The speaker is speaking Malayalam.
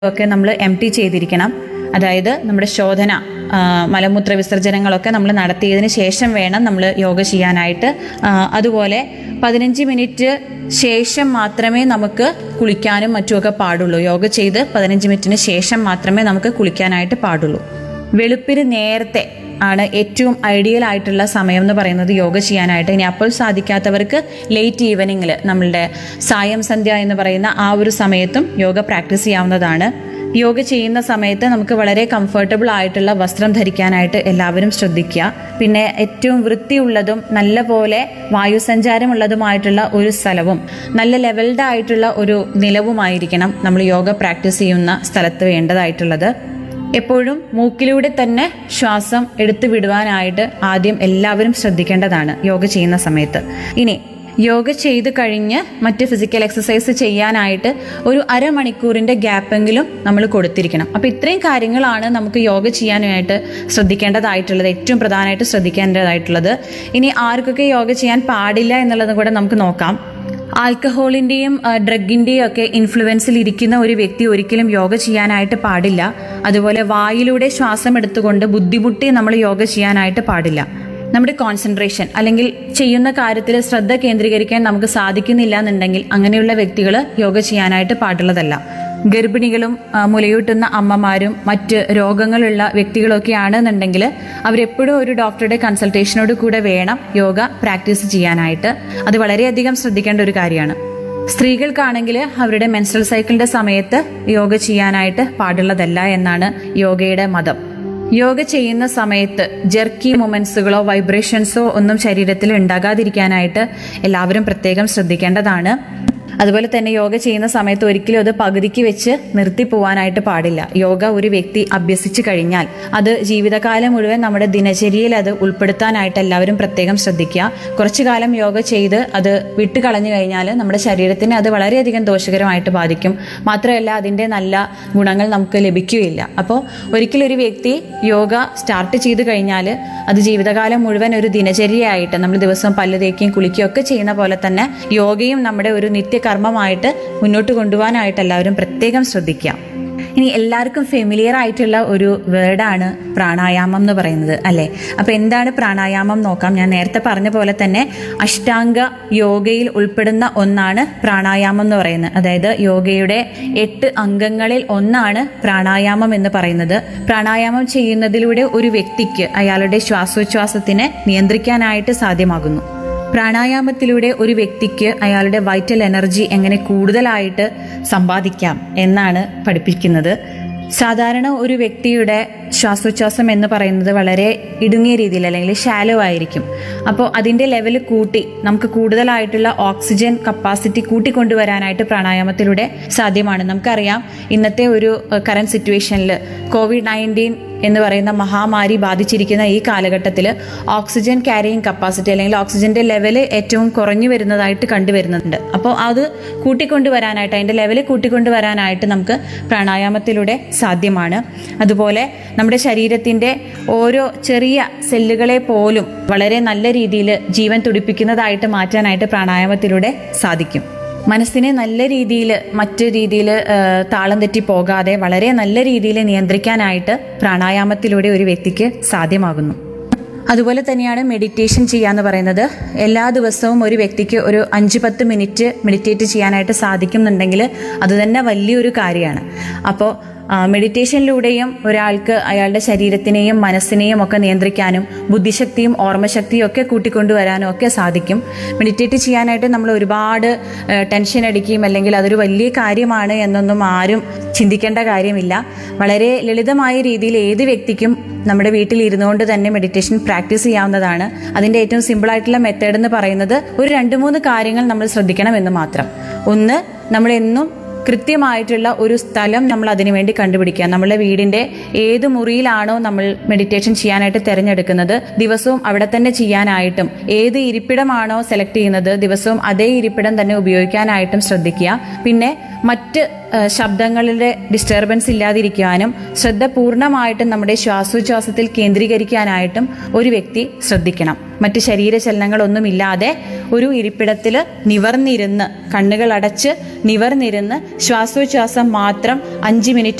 ഒക്കെ നമ്മൾ എം ടി ചെയ്തിരിക്കണം അതായത് നമ്മുടെ ശോധന ആ, മലമൂത്ര വിസർജനങ്ങളൊക്കെ നമ്മൾ നടത്തിയതിന് ശേഷം വേണം നമ്മൾ യോഗ ചെയ്യാനായിട്ട് ആ, അതുപോലെ പതിനഞ്ച് മിനിറ്റ് ശേഷം മാത്രമേ നമുക്ക് കുളിക്കാനും മറ്റുമൊക്കെ പാടുള്ളൂ യോഗ ചെയ്ത് പതിനഞ്ച് മിനിറ്റിന് ശേഷം മാത്രമേ നമുക്ക് കുളിക്കാനായിട്ട് പാടുള്ളൂ വെളുപ്പിന് നേരത്തെ ആണ് ഏറ്റവും ഐഡിയൽ ആയിട്ടുള്ള സമയം എന്ന് പറയുന്നത് യോഗ ചെയ്യാനായിട്ട് ഇനി അപ്പോൾ സാധിക്കാത്തവർക്ക് ലേറ്റ് ഈവനിങ്ങിൽ നമ്മളുടെ സായം സന്ധ്യ എന്ന് പറയുന്ന ആ ഒരു സമയത്തും യോഗ പ്രാക്ടീസ് ചെയ്യാവുന്നതാണ് യോഗ ചെയ്യുന്ന സമയത്ത് നമുക്ക് വളരെ കംഫർട്ടബിൾ ആയിട്ടുള്ള വസ്ത്രം ധരിക്കാനായിട്ട് എല്ലാവരും ശ്രദ്ധിക്കുക പിന്നെ ഏറ്റവും വൃത്തിയുള്ളതും നല്ല പോലെ വായുസഞ്ചാരമുള്ളതുമായിട്ടുള്ള ഒരു സ്ഥലവും നല്ല ലെവൽഡ് ആയിട്ടുള്ള ഒരു നിലവുമായിരിക്കണം നമ്മൾ യോഗ പ്രാക്ടീസ് ചെയ്യുന്ന സ്ഥലത്ത് വേണ്ടതായിട്ടുള്ളത് എപ്പോഴും മൂക്കിലൂടെ തന്നെ ശ്വാസം എടുത്തു വിടുവാനായിട്ട് ആദ്യം എല്ലാവരും ശ്രദ്ധിക്കേണ്ടതാണ് യോഗ ചെയ്യുന്ന സമയത്ത് ഇനി യോഗ ചെയ്ത് കഴിഞ്ഞ് മറ്റ് ഫിസിക്കൽ എക്സസൈസ് ചെയ്യാനായിട്ട് ഒരു അരമണിക്കൂറിന്റെ ഗ്യാപ്പെങ്കിലും നമ്മൾ കൊടുത്തിരിക്കണം അപ്പൊ ഇത്രയും കാര്യങ്ങളാണ് നമുക്ക് യോഗ ചെയ്യാനായിട്ട് ശ്രദ്ധിക്കേണ്ടതായിട്ടുള്ളത് ഏറ്റവും പ്രധാനമായിട്ട് ശ്രദ്ധിക്കേണ്ടതായിട്ടുള്ളത് ഇനി ആർക്കൊക്കെ യോഗ ചെയ്യാൻ പാടില്ല എന്നുള്ളതും കൂടെ നമുക്ക് നോക്കാം ആൽക്കഹോളിന്റെയും ഡ്രഗിന്റെയും ഒക്കെ ഇൻഫ്ലുവൻസിൽ ഇരിക്കുന്ന ഒരു വ്യക്തി ഒരിക്കലും യോഗ ചെയ്യാനായിട്ട് പാടില്ല അതുപോലെ വായിലൂടെ ശ്വാസം എടുത്തുകൊണ്ട് ബുദ്ധിമുട്ടി നമ്മൾ യോഗ ചെയ്യാനായിട്ട് പാടില്ല നമ്മുടെ കോൺസെൻട്രേഷൻ അല്ലെങ്കിൽ ചെയ്യുന്ന കാര്യത്തിൽ ശ്രദ്ധ കേന്ദ്രീകരിക്കാൻ നമുക്ക് സാധിക്കുന്നില്ല എന്നുണ്ടെങ്കിൽ അങ്ങനെയുള്ള വ്യക്തികൾ യോഗ ചെയ്യാനായിട്ട് പാടുള്ളതല്ല ഗർഭിണികളും ആ, മുലയൂട്ടുന്ന അമ്മമാരും മറ്റ് രോഗങ്ങളുള്ള വ്യക്തികളൊക്കെ ആണെന്നുണ്ടെങ്കിൽ അവരെപ്പോഴും ഒരു ഡോക്ടറുടെ കൺസൾട്ടേഷനോട് കൂടെ വേണം യോഗ പ്രാക്ടീസ് ചെയ്യാനായിട്ട് അത് വളരെയധികം ശ്രദ്ധിക്കേണ്ട ഒരു കാര്യമാണ് സ്ത്രീകൾക്കാണെങ്കിൽ അവരുടെ മെൻസ്ട്രൽ സൈക്കിളിന്റെ സമയത്ത് യോഗ ചെയ്യാനായിട്ട് പാടുള്ളതല്ല എന്നാണ് യോഗയുടെ മതം യോഗ ചെയ്യുന്ന സമയത്ത് ജെർക്കി മൊമെന്റ്സുകളോ വൈബ്രേഷൻസോ ഒന്നും ശരീരത്തിൽ ഉണ്ടാകാതിരിക്കാനായിട്ട് എല്ലാവരും പ്രത്യേകം ശ്രദ്ധിക്കേണ്ടതാണ് അതുപോലെ തന്നെ യോഗ ചെയ്യുന്ന സമയത്ത് ഒരിക്കലും അത് പകുതിക്ക് വെച്ച് നിർത്തി പോവാനായിട്ട് പാടില്ല യോഗ ഒരു വ്യക്തി അഭ്യസിച്ചു കഴിഞ്ഞാൽ അത് ജീവിതകാലം മുഴുവൻ നമ്മുടെ ദിനചര്യയിൽ അത് ഉൾപ്പെടുത്താനായിട്ട് എല്ലാവരും പ്രത്യേകം ശ്രദ്ധിക്കുക കുറച്ചു കാലം യോഗ ചെയ്ത് അത് വിട്ടുകളഞ്ഞു കഴിഞ്ഞാൽ നമ്മുടെ ശരീരത്തിന് അത് വളരെയധികം ദോഷകരമായിട്ട് ബാധിക്കും മാത്രമല്ല അതിൻ്റെ നല്ല ഗുണങ്ങൾ നമുക്ക് ലഭിക്കുകയില്ല അപ്പോൾ ഒരിക്കലും ഒരു വ്യക്തി യോഗ സ്റ്റാർട്ട് ചെയ്ത് കഴിഞ്ഞാൽ അത് ജീവിതകാലം മുഴുവൻ ഒരു ദിനചര്യയായിട്ട് നമ്മൾ ദിവസം പല്ല് തേക്കുകയും കുളിക്കുകയും ഒക്കെ ചെയ്യുന്ന പോലെ തന്നെ യോഗയും നമ്മുടെ ഒരു നിത്യകർമ്മമായിട്ട് മുന്നോട്ട് കൊണ്ടുപോകാനായിട്ട് എല്ലാവരും പ്രത്യേകം ശ്രദ്ധിക്കുക ഇനി എല്ലാവർക്കും ഫെമിലിയർ ആയിട്ടുള്ള ഒരു വേർഡാണ് പ്രാണായാമം എന്ന് പറയുന്നത് അല്ലേ അപ്പൊ എന്താണ് പ്രാണായാമം നോക്കാം ഞാൻ നേരത്തെ പറഞ്ഞ പോലെ തന്നെ അഷ്ടാംഗ യോഗയിൽ ഉൾപ്പെടുന്ന ഒന്നാണ് പ്രാണായാമം എന്ന് പറയുന്നത് അതായത് യോഗയുടെ എട്ട് അംഗങ്ങളിൽ ഒന്നാണ് പ്രാണായാമം എന്ന് പറയുന്നത് പ്രാണായാമം ചെയ്യുന്നതിലൂടെ ഒരു വ്യക്തിക്ക് അയാളുടെ ശ്വാസോച്ഛ്വാസത്തിനെ നിയന്ത്രിക്കാനായിട്ട് സാധ്യമാകുന്നു പ്രാണായാമത്തിലൂടെ ഒരു വ്യക്തിക്ക് അയാളുടെ വൈറ്റൽ എനർജി എങ്ങനെ കൂടുതലായിട്ട് സമ്പാദിക്കാം എന്നാണ് പഠിപ്പിക്കുന്നത് സാധാരണ ഒരു വ്യക്തിയുടെ ശ്വാസോച്ഛ്വാസം എന്ന് പറയുന്നത് വളരെ ഇടുങ്ങിയ രീതിയിൽ അല്ലെങ്കിൽ ഷാലോ ആയിരിക്കും അപ്പോൾ അതിൻ്റെ ലെവൽ കൂട്ടി നമുക്ക് കൂടുതലായിട്ടുള്ള ഓക്സിജൻ കപ്പാസിറ്റി കൂട്ടിക്കൊണ്ടുവരാനായിട്ട് പ്രാണായാമത്തിലൂടെ സാധ്യമാണ് നമുക്കറിയാം ഇന്നത്തെ ഒരു കറണ്ട് സിറ്റുവേഷനിൽ കോവിഡ് നയൻറ്റീൻ എന്ന് പറയുന്ന മഹാമാരി ബാധിച്ചിരിക്കുന്ന ഈ കാലഘട്ടത്തിൽ ഓക്സിജൻ ക്യാരിയിങ് കപ്പാസിറ്റി അല്ലെങ്കിൽ ഓക്സിജന്റെ ലെവല് ഏറ്റവും കുറഞ്ഞു വരുന്നതായിട്ട് കണ്ടുവരുന്നുണ്ട് അപ്പോൾ അത് കൂട്ടിക്കൊണ്ടുവരാനായിട്ട് അതിന്റെ ലെവല് കൂട്ടിക്കൊണ്ടുവരാനായിട്ട് നമുക്ക് പ്രാണായാമത്തിലൂടെ സാധ്യമാണ് അതുപോലെ നമ്മുടെ ശരീരത്തിന്റെ ഓരോ ചെറിയ സെല്ലുകളെ പോലും വളരെ നല്ല രീതിയിൽ ജീവൻ തുടിപ്പിക്കുന്നതായിട്ട് മാറ്റാനായിട്ട് പ്രാണായാമത്തിലൂടെ സാധിക്കും മനസ്സിനെ നല്ല രീതിയിൽ മറ്റു രീതിയിൽ താളം തെറ്റി പോകാതെ വളരെ നല്ല രീതിയിൽ നിയന്ത്രിക്കാനായിട്ട് പ്രാണായാമത്തിലൂടെ ഒരു വ്യക്തിക്ക് സാധ്യമാകുന്നു അതുപോലെ തന്നെയാണ് മെഡിറ്റേഷൻ ചെയ്യാന്ന് പറയുന്നത് എല്ലാ ദിവസവും ഒരു വ്യക്തിക്ക് ഒരു അഞ്ച് പത്ത് മിനിറ്റ് മെഡിറ്റേറ്റ് ചെയ്യാനായിട്ട് സാധിക്കുന്നുണ്ടെങ്കിൽ അത് തന്നെ വലിയൊരു കാര്യമാണ് അപ്പോൾ മെഡിറ്റേഷനിലൂടെയും ഒരാൾക്ക് അയാളുടെ ശരീരത്തിനെയും മനസ്സിനെയും ഒക്കെ നിയന്ത്രിക്കാനും ബുദ്ധിശക്തിയും ഓർമ്മശക്തിയും ഒക്കെ കൂട്ടിക്കൊണ്ടുവരാനും ഒക്കെ സാധിക്കും മെഡിറ്റേറ്റ് ചെയ്യാനായിട്ട് നമ്മൾ ഒരുപാട് ടെൻഷൻ അടിക്കുകയും അല്ലെങ്കിൽ അതൊരു വലിയ കാര്യമാണ് എന്നൊന്നും ആരും ചിന്തിക്കേണ്ട കാര്യമില്ല വളരെ ലളിതമായ രീതിയിൽ ഏത് വ്യക്തിക്കും നമ്മുടെ വീട്ടിൽ ഇരുന്നുകൊണ്ട് തന്നെ മെഡിറ്റേഷൻ പ്രാക്ടീസ് ചെയ്യാവുന്നതാണ് അതിൻ്റെ ഏറ്റവും സിമ്പിൾ ആയിട്ടുള്ള മെത്തേഡ് എന്ന് പറയുന്നത് ഒരു രണ്ട് മൂന്ന് കാര്യങ്ങൾ നമ്മൾ ശ്രദ്ധിക്കണം എന്ന് മാത്രം ഒന്ന് നമ്മൾ എന്നും കൃത്യമായിട്ടുള്ള ഒരു സ്ഥലം നമ്മൾ അതിനുവേണ്ടി കണ്ടുപിടിക്കുക നമ്മുടെ വീടിന്റെ ഏത് മുറിയിലാണോ നമ്മൾ മെഡിറ്റേഷൻ ചെയ്യാനായിട്ട് തിരഞ്ഞെടുക്കുന്നത് ദിവസവും അവിടെ തന്നെ ചെയ്യാനായിട്ടും ഏത് ഇരിപ്പിടമാണോ സെലക്ട് ചെയ്യുന്നത് ദിവസവും അതേ ഇരിപ്പിടം തന്നെ ഉപയോഗിക്കാനായിട്ടും ശ്രദ്ധിക്കുക പിന്നെ മറ്റ് ആ, ശബ്ദങ്ങളുടെ ഡിസ്റ്റർബൻസ് ഇല്ലാതിരിക്കാനും ശ്രദ്ധ പൂർണ്ണമായിട്ടും നമ്മുടെ ശ്വാസോച്ഛ്വാസത്തിൽ കേന്ദ്രീകരിക്കാനായിട്ടും ഒരു വ്യക്തി ശ്രദ്ധിക്കണം മറ്റ് ശരീരചലനങ്ങളൊന്നുമില്ലാതെ ഒരു ഇരിപ്പിടത്തിൽ നിവർന്നിരുന്ന് കണ്ണുകൾ അടച്ച് നിവർന്നിരുന്ന് ശ്വാസോച്ഛ്വാസം മാത്രം അഞ്ച് മിനിറ്റ്